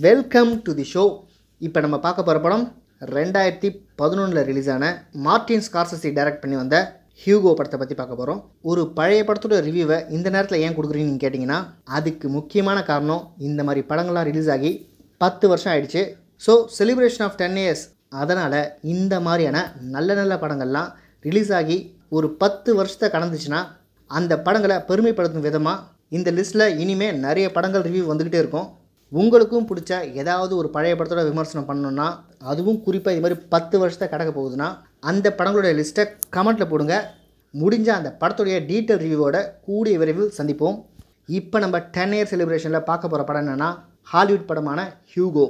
welcome to the show இப்போ நம்ம பார்க்க போகிற படம் ரெண்டாயிரத்தி பதினொன்றில் ரிலீஸ் ஆன மார்டின் ஸ்கார்சசி டைரக்ட் பண்ணி வந்த ஹியூகோ படத்தை பற்றி பார்க்க போகிறோம் ஒரு பழைய படத்தோட ரிவ்யூவை இந்த நேரத்தில் ஏன் கொடுக்குறீங்கன்னு கேட்டிங்கன்னா அதுக்கு முக்கியமான காரணம் இந்த மாதிரி படங்கள்லாம் ரிலீஸ் ஆகி பத்து வருஷம் ஆயிடுச்சு so celebration of ten years அதனால் இந்த மாதிரியான நல்ல நல்ல படங்கள்லாம் ரிலீஸ் ஆகி ஒரு பத்து வருஷத்தை கடந்துச்சுன்னா அந்த படங்களை பெருமைப்படுத்தும் விதமாக இந்த லிஸ்ட்டில் இனிமேல் நிறைய படங்கள் ரிவ்யூ வந்துக்கிட்டே இருக்கும் உங்களுக்கும் பிடிச்ச ஏதாவது ஒரு பழைய படத்தோட விமர்சனம் பண்ணணுன்னா அதுவும் குறிப்பாக இது மாதிரி பத்து வருஷத்தை கடக்க போகுதுன்னா அந்த படங்களோட லிஸ்ட்டை கமெண்ட்டில் போடுங்க முடிஞ்ச அந்த படத்துடைய டீட்டெயில் ரிவ்யூவோட கூடிய விரைவில் சந்திப்போம் இப்போ நம்ம டென் இயர் செலிப்ரேஷனில் பார்க்க போகிற படம் என்னென்னா ஹாலிவுட் படமான ஹியூகோ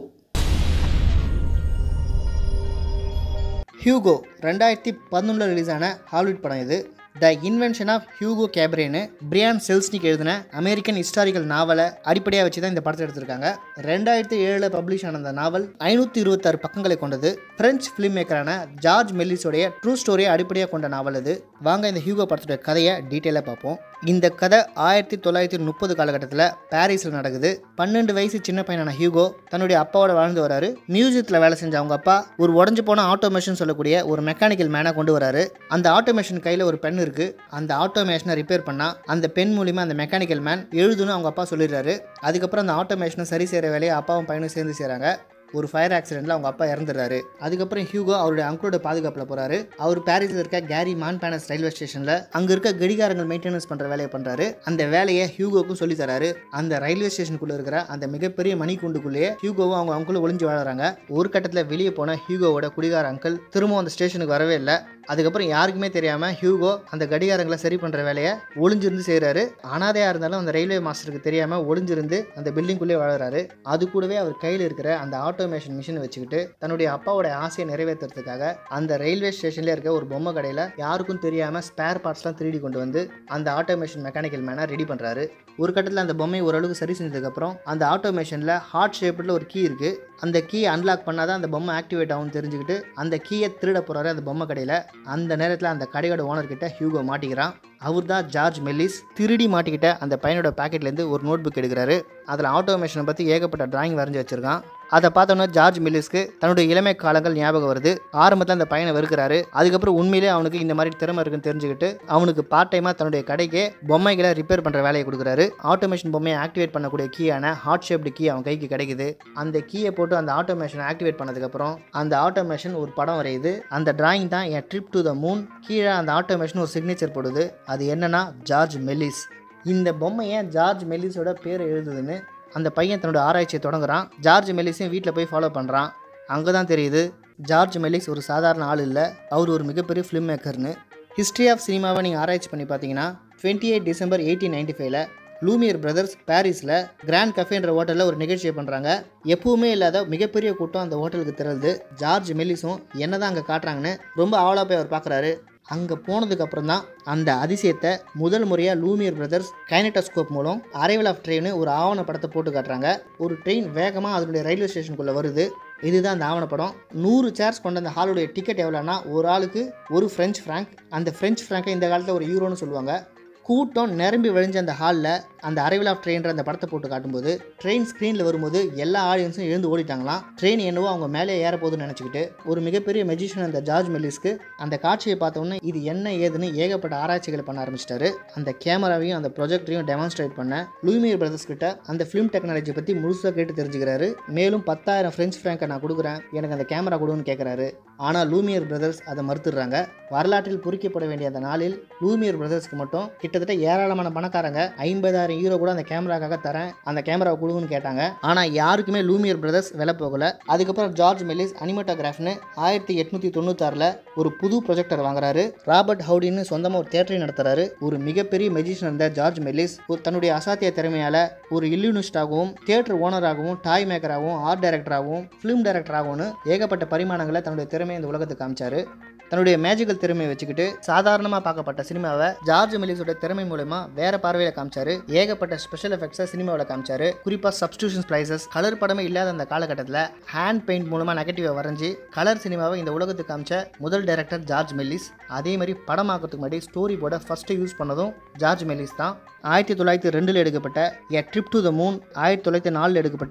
ஹியூகோ ரெண்டாயிரத்தி பதினொன்றில் ரிலீஸ் ஆன ஹாலிவுட் படம் இது த இன்வென்ஷன் ஆஃப் ஹியூகோ கேப்ரேன்னு பிரியான் செல்ஸ்னிக் எழுதின அமெரிக்கன் ஹிஸ்டாரிக்கல் நாவலை அடிப்படையாக வச்சு தான் இந்த படத்தை எடுத்திருக்காங்க ரெண்டாயிரத்தி ஏழில் பப்ளிஷ் ஆன அந்த நாவல் ஐநூற்றி இருபத்தாறு பக்கங்களை கொண்டது பிரெஞ்சு ஃபிலிம் மேக்கரான ஜார்ஜ் மெல்லிஸோடைய ட்ரூ ஸ்டோரியை அடிப்படையாக கொண்ட நாவல் இது வாங்க இந்த ஹியூகோ படத்தோட கதையை டீட்டெயிலாக பார்ப்போம் இந்த கதை ஆயிரத்தி தொள்ளாயிரத்தி முப்பது காலகட்டத்தில் பாரிஸில் நடக்குது பன்னெண்டு வயசு சின்ன பையனான ஹியூகோ தன்னுடைய அப்பாவோட வாழ்ந்து வராரு மியூசியத்தில் வேலை செஞ்ச அவங்க அப்பா ஒரு உடஞ்சு போன ஆட்டோமேஷன் சொல்லக்கூடிய ஒரு மெக்கானிக்கல் மேனை கொண்டு வராரு அந்த ஆட்டோமேஷன் கையில் ஒரு பென் இருக்கு அந்த ஆட்டோமேஷனை ரிப்பேர் பண்ணா அந்த பென் மூலிமா அந்த மெக்கானிக்கல் மேன் எழுதுன்னு அவங்க அப்பா சொல்லிடுறாரு அதுக்கப்புறம் அந்த ஆட்டோமேஷனை சரி செய்கிற வேலையை அப்பாவும் பையனும் சேர்ந்து செய்கிறாங்க ஒரு ஃபயர் ஆக்சிடென்ட்டில் அவங்க அப்பா இறந்துடுறாரு அதுக்கப்புறம் ஹியூகோ அவருடைய அங்கிளோட பாதுகாப்பில் போகிறாரு அவர் பாரிஸில் இருக்க கேரி மான் பேனஸ் ரயில்வே ஸ்டேஷனில் அங்கே இருக்க கடிகாரங்கள் மெயின்டெனன்ஸ் பண்ணுற வேலையை பண்ணுறாரு அந்த வேலையை ஹியூகோக்கும் சொல்லி தராரு அந்த ரயில்வே ஸ்டேஷனுக்குள்ளே இருக்கிற அந்த மிகப்பெரிய மணிக்கூண்டுக்குள்ளேயே ஹியூகோவும் அவங்க அங்குள்ள ஒளிஞ்சு வாழறாங்க ஒரு கட்டத்தில் வெளியே போன ஹியூகோவோட குடிகார அங்கிள் திரும்பவும் அந்த ஸ்டேஷனுக்கு வரவே இல்லை அதுக்கப்புறம் யாருக்குமே தெரியாமல் ஹியூகோ அந்த கடிகாரங்களை சரி பண்ணுற வேலையை ஒளிஞ்சிருந்து செய்கிறாரு அனாதையாக இருந்தாலும் அந்த ரயில்வே மாஸ்டருக்கு தெரியாமல் ஒளிஞ்சிருந்து அந்த பில்டிங்குள்ளே வாழறாரு அது கூடவே அவர் கையில் இருக்கிற அந்த ஆட்டோமேஷன் மிஷினை வச்சுக்கிட்டு தன்னுடைய அப்பாவோட ஆசையை நிறைவேற்றுறதுக்காக அந்த ரயில்வே ஸ்டேஷன்ல இருக்க ஒரு பொம்மை கடையில் யாருக்கும் தெரியாமல் ஸ்பேர் பார்ட்ஸ்லாம் திருடி கொண்டு வந்து அந்த ஆட்டோமேஷன் மெக்கானிக்கல் மேனை ரெடி பண்ணுறாரு ஒரு கட்டத்தில் அந்த பொம்மை ஓரளவுக்கு சரி செஞ்சதுக்கப்புறம் அந்த ஆட்டோமேஷனில் ஹார்ட் ஷேப்பில் ஒரு கீ இருக்குது அந்த கீயை அன்லாக் பண்ணால் தான் அந்த பொம்மை ஆக்டிவேட் ஆகும்னு தெரிஞ்சுக்கிட்டு அந்த கீயை திருட போகிறாரு அந்த பொம்மை கடையில் அந்த நேரத்தில் அந்த கடையோட ஓனர்கிட்ட ஹியூகோ மாட்டிக்கிறான் அவர் தான் ஜார்ஜ் மெல்லிஸ் திருடி மாட்டிக்கிட்ட அந்த பையனோட பாக்கெட்லேருந்து ஒரு நோட் புக் எடுக்கிறாரு அதில் ஆட்டோமேஷனை பற்றி ஏகப்பட்ட டிராயிங் வரைஞ்சி வச்சிருக்கான் அதை பார்த்தோன்னே ஜார்ஜ் மில்லிஸ்க்கு தன்னுடைய இளமை காலங்கள் ஞாபகம் வருது ஆரம்பத்தில் அந்த பையனை வெறுக்கிறாரு அதுக்கப்புறம் உண்மையிலே அவனுக்கு இந்த மாதிரி திறமை இருக்குன்னு தெரிஞ்சுக்கிட்டு அவனுக்கு பார்ட் டைமாக தன்னுடைய கடைக்கு பொம்மைகளை ரிப்பேர் பண்ணுற வேலையை கொடுக்குறாரு ஆட்டோமேஷன் பொம்மையை ஆக்டிவேட் பண்ணக்கூடிய கீயான ஹார்ட் ஷேப்டு கீ அவன் கைக்கு கிடைக்குது அந்த கீயை போட்டு அந்த ஆட்டோமேஷனை ஆக்டிவேட் பண்ணதுக்கப்புறம் அந்த ஆட்டோமேஷன் ஒரு படம் வரையுது அந்த டிராயிங் தான் என் ட்ரிப் டு த மூன் கீழே அந்த ஆட்டோமேஷன் ஒரு சிக்னேச்சர் போடுது அது என்னன்னா ஜார்ஜ் மெல்லிஸ் இந்த பொம்மையை ஜார்ஜ் மெல்லிஸோட பேர் எழுதுதுன்னு அந்த பையன் தன்னோட ஆராய்ச்சியை தொடங்குறான் ஜார்ஜ் மெல்லிஸையும் வீட்டில் போய் ஃபாலோ பண்ணுறான் அங்கே தான் தெரியுது ஜார்ஜ் மெல்லிஸ் ஒரு சாதாரண ஆள் இல்லை அவர் ஒரு மிகப்பெரிய ஃபிலிம் மேக்கர்னு ஹிஸ்ட்ரி ஆஃப் சினிமாவை நீங்கள் ஆராய்ச்சி பண்ணி பார்த்தீங்கன்னா twenty eight December eighteen ninety ஃபைவ்ல லூமியர் பிரதர்ஸ் பாரிஸில் கிராண்ட் கஃபேன்ற ஹோட்டலில் ஒரு நிகழ்ச்சியை பண்ணுறாங்க எப்பவுமே இல்லாத மிகப்பெரிய கூட்டம் அந்த ஹோட்டலுக்கு திரளுது ஜார்ஜ் மெல்லிஸும் என்ன தான் அங்கே காட்டுறாங்கன்னு ரொம்ப ஆவலாக போய் அவர் பார்க்குறாரு அங்கே போனதுக்கப்புறம் தான் அந்த அதிசயத்தை முதல் முறையாக லூமியர் பிரதர்ஸ் கைனட்டோஸ்கோப் மூலம் அரைவல் ஆஃப் ட்ரெயின் ஒரு ஆவண படத்தை போட்டு காட்டுறாங்க ஒரு ட்ரெயின் வேகமாக அதனுடைய ரயில்வே ஸ்டேஷனுக்குள்ளே வருது இதுதான் அந்த ஆவணப்படம் நூறு சேர்ஸ் கொண்ட அந்த ஹாலுடைய டிக்கெட் எவ்வளோனா ஒரு ஆளுக்கு ஒரு ஃப்ரெஞ்ச் ஃப்ராங்க் அந்த ஃப்ரெஞ்ச் ஃப்ராங்கை இந்த காலத்தில் ஒரு யூரோன்னு சொல்லுவாங்க கூட்டம் நிரம்பி வழிஞ்ச அந்த ஹாலில் அந்த அரைவல் ஆஃப் ட்ரெயின்ற அந்த படத்தை போட்டு காட்டும்போது ட்ரெயின் ஸ்க்ரீனில் வரும்போது எல்லா ஆடியன்ஸும் எழுந்து ஓடிட்டாங்களாம் ட்ரெயின் என்னவோ அவங்க மேலே ஏற போகுதுன்னு நினச்சிக்கிட்டு ஒரு மிகப்பெரிய மெஜிஷியன் அந்த ஜார்ஜ் மெல்லிஸ்க்கு அந்த காட்சியை பார்த்தோன்னே இது என்ன ஏதுன்னு ஏகப்பட்ட ஆராய்ச்சிகளை பண்ண ஆரம்பிச்சிட்டாரு அந்த கேமராவையும் அந்த ப்ரொஜெக்டரையும் டெமான்ஸ்ட்ரேட் பண்ண லூமியர் பிரதர்ஸ் கிட்ட அந்த ஃபிலிம் டெக்னாலஜி பற்றி முழுசாக கேட்டு தெரிஞ்சுக்கிறாரு மேலும் பத்தாயிரம் ஃப்ரெஞ்ச் ஃப்ராங்கை நான் கொடுக்குறேன் எனக்கு அந்த கேமரா கொடுன்னு கேட்குறாரு ஆனால் லூமியர் பிரதர்ஸ் அதை மறுத்துடுறாங்க வரலாற்றில் பொறிக்கப்பட வேண்டிய அந்த நாளில் லூமியர் பிரதர்ஸ்க்கு மட்டும் கிட்டத்தட்ட ஏராளமான பணக்காரங்க ஐம்பதாயிரம் யூரோ கூட அந்த கேமராக்காக தரேன் அந்த கேமராவை கொடுங்கன்னு கேட்டாங்க ஆனால் யாருக்குமே லூமியர் பிரதர்ஸ் விலை போகல அதுக்கப்புறம் ஜார்ஜ் மெல்லிஸ் அனிமோட்டோகிராஃப்னு ஆயிரத்தி எட்நூத்தி தொண்ணூத்தாறில் ஒரு புது ப்ரொஜெக்டர் வாங்குறாரு ராபர்ட் ஹவுடின்னு சொந்தமாக ஒரு தேட்டரை நடத்துறாரு ஒரு மிகப்பெரிய மெஜிஷியன் இருந்த ஜார்ஜ் மெல்லிஸ் ஒரு தன்னுடைய அசாத்திய திறமையால ஒரு இல்லுனிஸ்டாகவும் தியேட்டர் ஓனராகவும் டாய் மேக்கராகவும் ஆர்ட் டைரக்டராகவும் ஃபிலிம் டைரக்டராகவும் ஏகப்பட்ட பரிமாணங்களை தன்னுடைய திறமையை இந்த உலகத்துக்கு காமிச்சாரு தன்னுடைய மேஜிக்கல் திறமையை வச்சுக்கிட்டு சாதாரணமாக பார்க்கப்பட்ட சினிமாவை ஜார்ஜ் மெல்லிஸோட திறமை மூலமா வேற பார்வையில காமிச்சாரு ஏகப்பட்ட ஸ்பெஷல் எஃபெக்ட்ஸை சினிமாவில் காமிச்சாரு குறிப்பாக சப்ஸ்டியூஷன் ஸ்ப்ளைசஸ் கலர் படமே இல்லாத அந்த காலகட்டத்தில் ஹேண்ட் பெயிண்ட் மூலமாக நெகட்டிவை வரைஞ்சி கலர் சினிமாவை இந்த உலகத்துக்கு காமிச்ச முதல் டைரக்டர் ஜார்ஜ் மெல்லிஸ் அதே மாதிரி படமாக்கிறதுக்கு முன்னாடி ஸ்டோரி போர்டை ஃபஸ்ட்டு யூஸ் பண்ணதும் ஜார்ஜ் மெல்லிஸ் தான் ஆயிரத்தி தொள்ளாயிரத்தி ரெண்டில் எடுக்கப்பட்ட a trip to the moon ஆயிரத்தி தொள்ளாயிரத்தி நாலில் எடுக்கப்பட்ட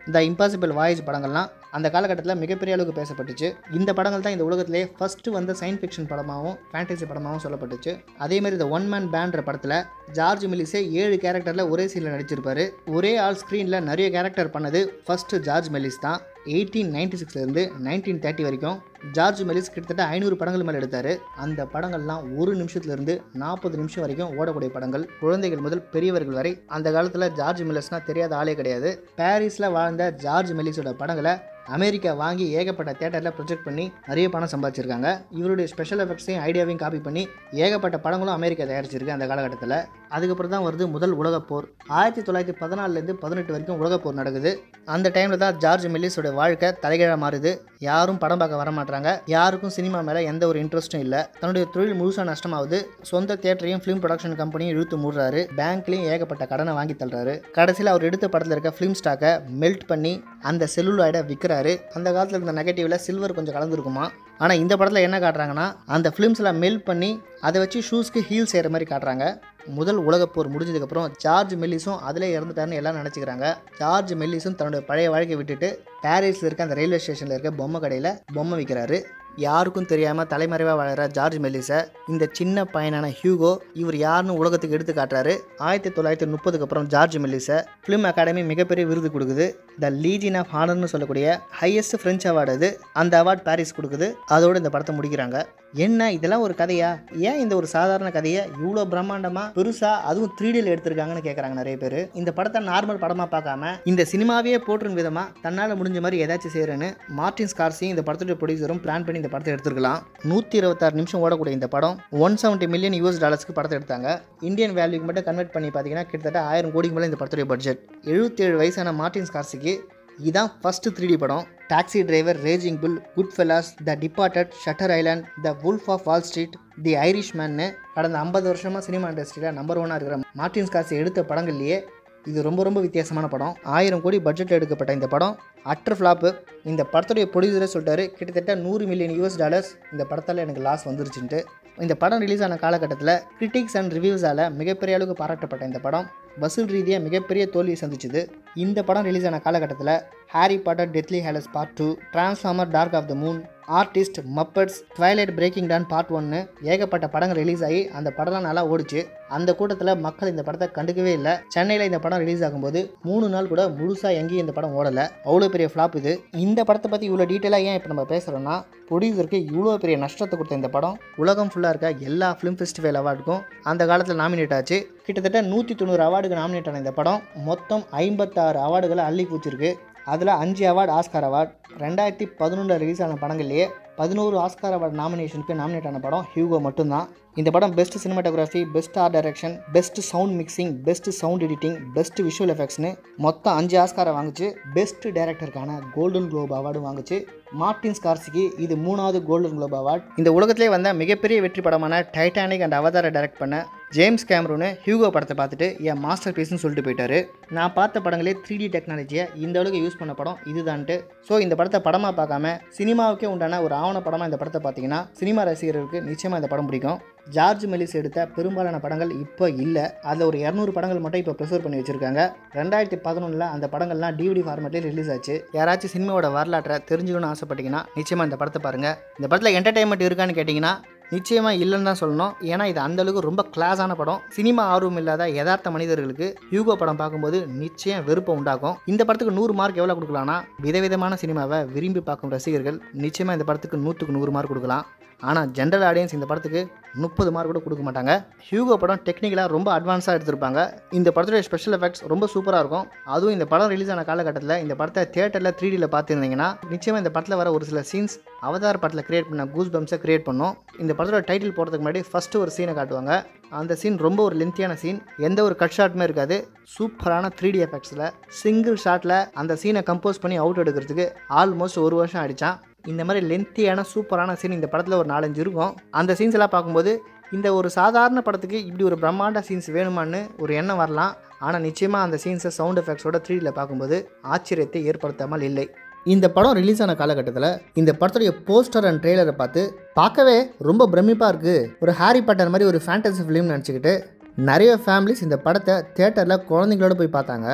த இம்பாசிபிள் வாய்ஸ் படங்கள்லாம் அந்த காலகட்டத்தில் மிகப்பெரிய அளவுக்கு பேசப்பட்டுச்சு இந்த படங்கள் தான் இந்த உலகத்திலே ஃபஸ்ட்டு வந்த சயின்ஸ் ஃபிக்ஷன் படமாகவும் ஃபேண்டசி படமாகவும் சொல்லப்பட்டுச்சு அதேமாதிரி இந்த ஒன் மேன் பேண்ட்ற படத்தில் ஜார்ஜ் மில்லிஸே ஏழு கேரக்டரில் ஒரே சீனில் நடிச்சிருப்பாரு ஒரே ஆள் ஸ்க்ரீனில் நிறைய கேரக்டர் பண்ணது ஃபஸ்ட்டு ஜார்ஜ் மெல்லிஸ் தான் எயிட்டீன் நைன்டி சிக்ஸ்லேருந்து நைன்டீன் தேர்ட்டி வரைக்கும் ஜார்ஜ் மெல்லிஸ் கிட்டத்தட்ட ஐநூறு படங்கள் மேலே எடுத்தார் அந்த படங்கள்லாம் ஒரு நிமிஷத்துலேருந்து நாற்பது நிமிஷம் வரைக்கும் ஓடக்கூடிய படங்கள் குழந்தைகள் முதல் பெரியவர்கள் வரை அந்த காலத்தில் ஜார்ஜ் மெல்லிஸ்னால் தெரியாத ஆளே கிடையாது பாரிஸில் வாழ்ந்த ஜார்ஜ் மெல்லிஸோட படங்களை அமெரிக்கா வாங்கி ஏகப்பட்ட தேட்டரில் ப்ரொஜெக்ட் பண்ணி நிறைய பணம் சம்பாதிச்சிருக்காங்க இவருடைய ஸ்பெஷல் எஃபெக்ட்ஸையும் ஐடியாவையும் காப்பி பண்ணி ஏகப்பட்ட படங்களும் அமெரிக்கா தயாரிச்சிருக்கு அந்த காலகட்டத்தில் அதுக்கப்புறம் தான் வருது முதல் உலகப் போர் ஆயிரத்தி தொள்ளாயிரத்தி பதினாலுலேருந்து பதினெட்டு வரைக்கும் உலகப் போர் நடக்குது அந்த டைமில் தான் ஜார்ஜ் மெல்லிஸோட வாழ்க்கை தலைகீழாக மாறுது யாரும் படம் பார்க்க வர மாட்டாங்க யாருக்கும் சினிமா மேலே எந்த ஒரு இன்ட்ரெஸ்ட்டும் இல்லை தன்னுடைய தொழில் முழுசாக நஷ்டமாகுது சொந்த தேட்டரையும் ஃபிலிம் ப்ரொடக்ஷன் கம்பெனியும் இழுத்து மூடுறாரு பேங்க்லேயும் ஏகப்பட்ட கடனை வாங்கி தள்ளுறாரு கடைசியில் அவர் எடுத்த படத்தில் இருக்க ஃபிலிம் ஸ்டாக்கை மெல்ட் பண்ணி அந்த செல்லுலாய்டை விற்கிறாரு அந்த காலத்தில் இருந்த நெகட்டிவில் சில்வர் கொஞ்சம் கலந்துருக்குமா ஆனால் இந்த படத்தில் என்ன காட்டுறாங்கன்னா அந்த ஃபிலிம்ஸில் மெல்ட் பண்ணி அதை வச்சு ஷூஸ்க்கு ஹீல் செய்கிற மாதிரி காட்டுறாங்க முதல் உலகப் போர் முடிஞ்சதுக்கப்புறம் ஜார்ஜ் மெல்லிஸும் அதிலே இறந்துட்டாருன்னு எல்லாம் நினச்சிக்கிறாங்க ஜார்ஜ் மெல்லிஸும் தன்னுடைய பழைய வாழ்க்கையை விட்டுட்டு பாரிஸில் இருக்க அந்த ரயில்வே ஸ்டேஷனில் இருக்க பொம்மை கடையில் பொம்மை விற்கிறாரு யாருக்கும் தெரியாமல் தலைமறைவாக வளர ஜார்ஜ் மெல்லிஸை இந்த சின்ன பையனான ஹியூகோ இவர் யாருன்னு உலகத்துக்கு எடுத்து காட்டுறாரு ஆயிரத்தி தொள்ளாயிரத்தி முப்பதுக்கு அப்புறம் ஜார்ஜ் மெல்லிஸை ஃபிலிம் அகாடமி மிகப்பெரிய விருது கொடுக்குது த லீஜின் ஆஃப் ஹானர்னு சொல்லக்கூடிய ஹையஸ்ட் ஃப்ரெஞ்ச் அவார்டு அது அந்த அவார்ட் பாரிஸ் கொடுக்குது அதோடு இந்த படத்தை முடிக்கிறாங்க என்ன இதெல்லாம் ஒரு கதையா ஏன் இந்த ஒரு சாதாரண கதையை இவ்வளோ பிரம்மாண்டமாக பெருசாக அதுவும் த்ரீ டியில் எடுத்திருக்காங்கன்னு கேட்குறாங்க நிறைய பேர் இந்த படத்தை நார்மல் படமாக பார்க்காம இந்த சினிமாவே போற்றும் விதமாக தன்னால் முடிஞ்ச மாதிரி ஏதாச்சும் செய்கிறேன்னு மார்டின் ஸ்கார்சியும் இந்த படத்துடைய ப்ரொடியூசரும் பிளான் பண்ணி இந்த படத்தை எடுத்துருக்கலாம் நூற்றி இருபத்தாறு நிமிஷம் ஓடக்கூடிய இந்த படம் ஒன் செவன்ட்டி மில்லியன் யூஎஸ் டாலர்ஸ்க்கு படத்தை எடுத்தாங்க இந்தியன் வேல்யூக்கு மட்டும் கன்வெர்ட் பண்ணி பார்த்தீங்கன்னா கிட்டத்தட்ட ஆயிரம் கோடிக்கு மேலே இந்த படத்துடைய பட்ஜெட் எழுபத்தேழு வயசான மார்டின் ஸ்கார்சிக்கு இதான் ஃபர்ஸ்ட் த்ரீ டி படம் taxi driver raging bull goodfellas the departed shutter island the wolf of Wall Street the Irish மேன்னு கடந்த ஐம்பது வருஷமாக சினிமா இண்டஸ்ட்ரியில் நம்பர் ஒன்னாக இருக்கிற மார்டின் ஸ்கார்சி எடுத்த படங்கள்லேயே இது ரொம்ப ரொம்ப வித்தியாசமான படம் ஆயிரம் கோடி பட்ஜெட்டில் எடுக்கப்பட்ட இந்த படம் அட்டர் ஃப்ளாப்பு இந்த படத்துடைய ப்ரொடியூசரே சொல்லிட்டாரு கிட்டத்தட்ட நூறு மில்லியன் யூஎஸ் டாலர்ஸ் இந்த படத்தால் எனக்கு லாஸ் வந்துருச்சுன்ட்டு இந்த படம் ரிலீஸ் ஆன காலகட்டத்தில் கிரிட்டிக்ஸ் அண்ட் ரிவ்யூஸால் மிகப்பெரிய அளவுக்கு பாராட்டப்பட்ட இந்த படம் வசூல் ரீதியாக மிகப்பெரிய தோல்வியை சந்திச்சுது இந்த படம் ரிலீஸ் ஆன காலகட்டத்தில் Harry Potter deathly hallows part two transformer dark of the moon artist Muppets twilight breaking dawn part ஒன்று ஏகப்பட்ட படங்கள் ரிலீஸ் ஆகி அந்த படம்லாம் நல்லா ஓடிச்சு அந்த கூட்டத்தில் மக்கள் இந்த படத்தை கண்டுக்கவே இல்லை சென்னையில் இந்த படம் ரிலீஸ் ஆகும்போது மூணு நாள் கூட முழுசாக எங்கேயும் இந்த படம் ஓடலை அவ்வளோ பெரிய ஃப்ளாப் இது இந்த படத்தை பற்றி இவ்வளோ டீட்டெயிலாக ஏன் இப்போ நம்ம பேசுகிறோன்னா ப்ரொடியூசருக்கு இவ்வளோ பெரிய நஷ்டத்தை கொடுத்த இந்த படம் உலகம் ஃபுல்லாக இருக்க எல்லா ஃபிலிம் ஃபெஸ்டிவல் அவார்டுக்கும் அந்த காலத்தில் நாமினேட் ஆச்சு கிட்டத்தட்ட நூற்றி தொண்ணூறு அவார்டுக்கு நாமினேட் ஆன இந்த படம் மொத்தம் ஐம்பத்தாறு அவார்டுகளை அள்ளி பூச்சிருக்கு அதில் அஞ்சு அவார்டு ஆஸ்கார் அவார்ட் ரெண்டாயிரத்தி பதினொன்றில் ரிலீஸ் ஆன படங்கள்லேயே பதினோரு ஆஸ்கார் அவார்டு நாமினேஷனுக்கு நாமினேட் ஆன படம் ஹியூகோ மட்டும்தான் இந்த படம் best cinematography best art direction best sound mixing best sound editing best visual எஃபெக்ட்ஸ்னு மொத்தம் அஞ்சு ஆஸ்காரை வாங்குச்சு பெஸ்ட் டைரக்டருக்கான கோல்டன் குளோப் அவார்டும் வாங்குச்சு மார்டின் ஸ்கார்சிக்கு இது மூணாவது கோல்டன் குளோப் அவார்ட் இந்த உலகத்திலே வந்த மிகப்பெரிய வெற்றி படமான டைட்டானிக் அண்ட் அவதாரை டைரக்ட் பண்ண ஜேம்ஸ் கேமரூனு ஹியூகோ படத்தை பார்த்துட்டு என் மாஸ்டர் பீஸ்னு சொல்லிட்டு போயிட்டாரு நான் பார்த்த படங்களே த்ரீ டி டெக்னாலஜியை இந்த அளவுக்கு யூஸ் பண்ண படம் இதுதான்ட்டு ஸோ இந்த படத்தை படமாக பார்க்காம சினிமாவுக்கே உண்டான ஒரு ஆவண படமாக இந்த படத்தை பார்த்தீங்கன்னா சினிமா ரசிகர்களுக்கு நிச்சயமாக இந்த படம் பிடிக்கும் ஜார்ஜ் மெலிஸ் எடுத்த பெரும்பாலான படங்கள் இப்போ இல்லை அதில் ஒரு இரநூறு படங்கள் மட்டும் இப்போ ப்ரிசர்வ் பண்ணி வச்சிருக்காங்க ரெண்டாயிரத்தி பதினொன்றில் அந்த படங்கள்லாம் டிவிடி ஃபார்மேட்லேயே ரிலீஸ் ஆச்சு யாராச்சும் சினிமாவோட வரலாற்றை தெரிஞ்சுக்கணும்னு ஆசைப்பட்டீங்கன்னா நிச்சயமாக இந்த படத்தை பாருங்கள் இந்த படத்தில் என்டர்டைன்மெண்ட் இருக்கான்னு கேட்டிங்கன்னா நிச்சயமாக இல்லைன்னு தான் சொல்லணும் ஏன்னா இது அந்த அளவுக்கு ரொம்ப கிளாஸான படம் சினிமா ஆர்வம் இல்லாத யதார்த்த மனிதர்களுக்கு யூகோ படம் பார்க்கும்போது நிச்சயம் வெறுப்பை உண்டாக்கும் இந்த படத்துக்கு நூறு மார்க் எவ்வளோ கொடுக்கலாம்னா விதவிதமான சினிமாவை விரும்பி பார்க்கும் ரசிகர்கள் நிச்சயமாக இந்த படத்துக்கு நூற்றுக்கு நூறு மார்க் கொடுக்கலாம் ஆனால் ஜென்ரல் ஆடியன்ஸ் இந்த படத்துக்கு முப்பது மார்க் கூட கொடுக்க மாட்டாங்க ஹியூகோ படம் டெக்னிக்கலாக ரொம்ப அட்வான்ஸாக எடுத்திருப்பாங்க இந்த படத்துடைய ஸ்பெஷல் எஃபெக்ட்ஸ் ரொம்ப சூப்பராக இருக்கும் அதுவும் இந்த படம் ரிலீஸ் ஆன காலகட்டத்தில் இந்த படத்தை தியேட்டரில் த்ரீ டியில் பார்த்துருந்தீங்கன்னா நிச்சயமாக இந்த படத்தில் வர ஒரு சில சீன்ஸ் அவதார் படத்தில் கிரியேட் பண்ண கூஸ் பம்ஸை கிரியேட் பண்ணும் இந்த படத்தோட டைட்டில் போடுறதுக்கு முன்னாடி ஃபஸ்ட்டு ஒரு சீனை காட்டுவாங்க அந்த சீன் ரொம்ப ஒரு லென்த்தியான சீன் எந்த ஒரு கட் ஷாட்டுமே இருக்காது சூப்பரான த்ரீ டி எஃபெக்ட்ஸில் சிங்கிள் ஷாட்டில் அந்த சீனை கம்போஸ் பண்ணி அவுட் எடுக்கிறதுக்கு ஆல்மோஸ்ட் ஒரு வருஷம் ஆயிடுச்சான் இந்த மாதிரி லென்த்தியான சூப்பரான சீன் இந்த படத்தில் ஒரு நாலஞ்சு இருக்கும் அந்த சீன்ஸ் எல்லாம் பார்க்கும்போது இந்த ஒரு சாதாரண படத்துக்கு இப்படி ஒரு பிரம்மாண்ட சீன்ஸ் வேணுமான்னு ஒரு எண்ணம் வரலாம் ஆனால் நிச்சயமாக அந்த சீன்ஸை சவுண்ட் எஃபெக்ட்ஸோட த்ரீடியில் பார்க்கும்போது ஆச்சரியத்தை ஏற்படுத்தாமல் இல்லை இந்த படம் ரிலீஸ் ஆன காலகட்டத்தில் இந்த படத்துடைய போஸ்டர் அண்ட் ட்ரெய்லரை பார்த்து பார்க்கவே ரொம்ப பிரமிப்பாக இருக்குது ஒரு ஹாரி பாட்டர் மாதிரி ஒரு ஃபேண்டசி ஃபிலிம் நினச்சிக்கிட்டு நிறைய ஃபேமிலிஸ் இந்த படத்தை தேட்டரில் குழந்தைங்களோட போய் பார்த்தாங்க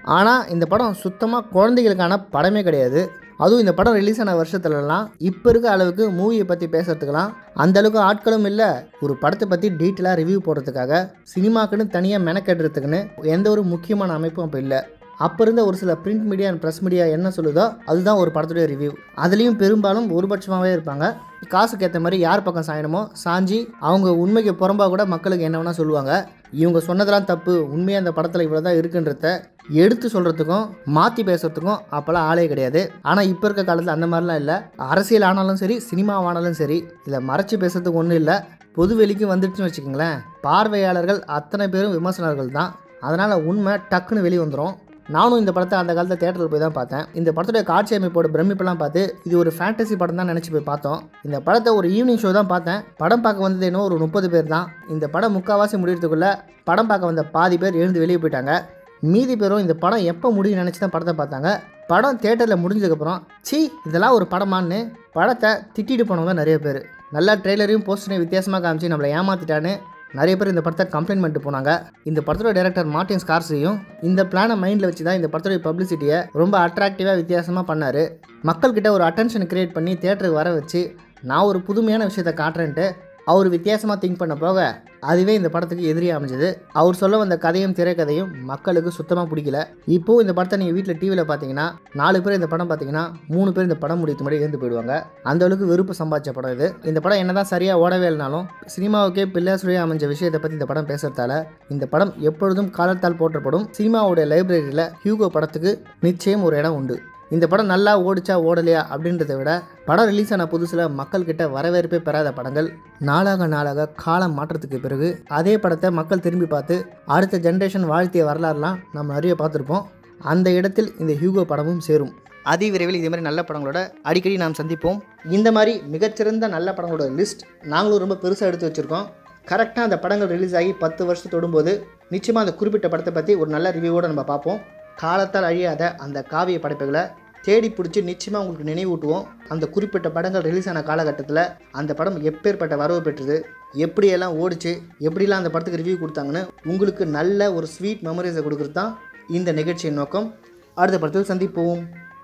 ஆனால் இந்த படம் சுத்தமாக குழந்தைகளுக்கான படமே கிடையாது அதுவும் இந்த படம் ரிலீஸ் ஆன வருஷத்துலலாம் இப்போ இருக்க அளவுக்கு மூவியை பற்றி பேசுறதுக்கெல்லாம் அந்த அளவுக்கு ஆட்களும் இல்லை ஒரு படத்தை பற்றி டீட்டெயிலாக ரிவ்யூ போடுறதுக்காக சினிமாக்குன்னு தனியாக மெனக்கெடுறதுக்குன்னு எந்த ஒரு முக்கியமான அமைப்பும் அப்போ இல்லை அப்போ இருந்த ஒரு சில print media and press media என்ன சொல்லுதோ அதுதான் ஒரு படத்துடைய ரிவ்யூ அதுலேயும் பெரும்பாலும் ஒருபட்சமாகவே இருப்பாங்க காசுக்கு ஏற்ற மாதிரி யார் பக்கம் சாயணுமோ சாஞ்சி அவங்க உண்மைக்கு புறம்பா கூட மக்களுக்கு என்ன வேணால் சொல்லுவாங்க இவங்க சொன்னதெல்லாம் தப்பு உண்மையாக அந்த படத்தில் இவ்வளோ தான் இருக்குன்றத எடுத்து சொல்கிறதுக்கும் மாற்றி பேசுகிறதுக்கும் அப்போல்லாம் ஆளே கிடையாது ஆனால் இப்போ இருக்க காலத்தில் அந்த மாதிரிலாம் இல்லை அரசியல் ஆனாலும் சரி சினிமா ஆனாலும் சரி இதை மறைச்சி பேசுறதுக்கு ஒன்றும் இல்லை பொதுவெளிக்கு வந்துடுச்சுன்னு வச்சுக்கோங்களேன் பார்வையாளர்கள் அத்தனை பேரும் விமர்சனர்கள் தான் அதனால் உண்மை டக்குன்னு வெளியே வந்துடும் நானும் இந்த படத்தை அந்த காலத்தில் தேட்டரில் போய் தான் பார்த்தேன் இந்த படத்துடைய காட்சி அமைப்போட பிரமிப்பெல்லாம் பார்த்து இது ஒரு ஃபேண்டசி படம் தான் நினச்சி போய் பார்த்தோம் இந்த படத்தை ஒரு ஈவினிங் ஷோ தான் பார்த்தேன் படம் பார்க்க வந்தது இன்னும் ஒரு முப்பது பேர் தான் இந்த படம் முக்கால்வாசி முடியறதுக்குள்ளே படம் பார்க்க வந்த பாதி பேர் எழுந்து வெளியே போயிட்டாங்க மீதி பேரும் இந்த படம் எப்போ முடியும் நினச்சி தான் படத்தை பார்த்தாங்க படம் தேட்டரில் முடிஞ்சதுக்கப்புறம் சீ இதெல்லாம் ஒரு படமான்னு படத்தை திட்டிட்டு போனவங்க நிறைய பேர் நல்லா ட்ரெய்லரையும் போஸ்டரையும் வித்தியாசமாக காமிச்சு நம்மளை ஏமாத்திட்டான்னு நிறைய பேர் இந்த படத்தை கம்ப்ளைண்ட் பண்ணிட்டு போனாங்க இந்த படத்தோட டைரக்டர் மார்டின் ஸ்கார்ஸையும் இந்த பிளானை மைண்டில் வச்சு தான் இந்த படத்தோட பப்ளிசிட்டியை ரொம்ப அட்ராக்டிவாக வித்தியாசமாக பண்ணார் மக்கள்கிட்ட ஒரு அட்டென்ஷன் கிரியேட் பண்ணி தேட்டருக்கு வர வச்சு நான் ஒரு புதுமையான விஷயத்தை காட்டுறேன்ட்டு அவர் வித்தியாசமாக திங்க் பண்ண போக அதுவே இந்த படத்துக்கு எதிரியாக அமைஞ்சது அவர் சொல்ல வந்த கதையும் திரைக்கதையும் மக்களுக்கு சுத்தமாக பிடிக்கல இப்போது இந்த படத்தை நீங்கள் வீட்டில் டிவியில் பார்த்தீங்கன்னா நாலு பேர் இந்த படம் பார்த்தீங்கன்னா மூணு பேர் இந்த படம் முடித்து முன்னாடி இருந்து போயிடுவாங்க அந்த அளவுக்கு வெறுப்பு சம்பாதிச்ச படம் இது இந்த படம் என்னதான் சரியாக ஓடவே இல்லைனாலும் சினிமாவுக்கே பிள்ளையாசுரியாக அமைஞ்ச விஷயத்தை பற்றி இந்த படம் பேசுறதால இந்த படம் எப்பொழுதும் காலத்தால் போற்றப்படும் சினிமாவுடைய லைப்ரரியில் ஹியூகோ படத்துக்கு நிச்சயம் ஒரு இடம் உண்டு இந்த படம் நல்லா ஓடிச்சா ஓடலையா அப்படின்றத விட படம் ரிலீஸ் ஆன புதுசில் மக்கள்கிட்ட வரவேற்பே பெறாத படங்கள் நாளாக நாளாக காலம் மாற்றத்துக்கு பிறகு அதே படத்தை மக்கள் திரும்பி பார்த்து அடுத்த ஜென்ரேஷன் வாழ்த்திய வரலாறுலாம் நம்ம நிறைய பார்த்துருப்போம் அந்த இடத்தில் இந்த ஹியூகோ படமும் சேரும் அதி விரைவில் இதே மாதிரி நல்ல படங்களோட அடிக்கடி நாம் சந்திப்போம் இந்த மாதிரி மிகச்சிறந்த நல்ல படங்களோட லிஸ்ட் நாங்களும் ரொம்ப பெருசாக எடுத்து வச்சுருக்கோம் கரெக்டாக அந்த படங்கள் ரிலீஸ் ஆகி பத்து வருஷத்தை தொடும்போது நிச்சயமாக அந்த குறிப்பிட்ட படத்தை பற்றி ஒரு நல்ல ரிவ்யூவோடு நம்ம பார்ப்போம் காலத்தால் அழியாத அந்த காவிய படைப்புகளை தேடி பிடிச்சி நிச்சயமாக உங்களுக்கு நினைவூட்டுவோம் அந்த குறிப்பிட்ட படங்கள் ரிலீஸ் ஆன காலகட்டத்தில் அந்த படம் எப்பேற்பட்ட வரவு பெற்றது எப்படியெல்லாம் ஓடிச்சு எப்படிலாம் அந்த படத்துக்கு ரிவ்யூ கொடுத்தாங்கன்னு உங்களுக்கு நல்ல ஒரு ஸ்வீட் மெமரிஸை கொடுக்குறது தான் இந்த நிகழ்ச்சியின் நோக்கம் அடுத்த படத்தில் சந்திப்போம்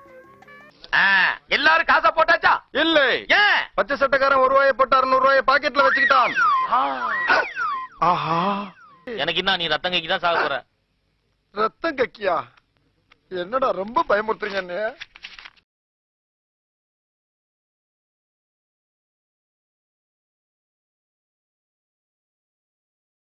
ஆ, எல்லாரும் காசா போட்டாச்சா இல்லை ஏன் பச்சை சட்டக்காரன் ஒரு ரூபாயை போட்டு அறுநூறு ரூபாயை பாக்கெட்ல வச்சுக்கிட்டான் ஆஹா எனக்கு என்ன நீ ரத்தங்கைக்கு தான் சாக போற ரத்தம் கக்கியா என்னடா ரொம்ப பயமுறுத்துறீங்க அண்ணே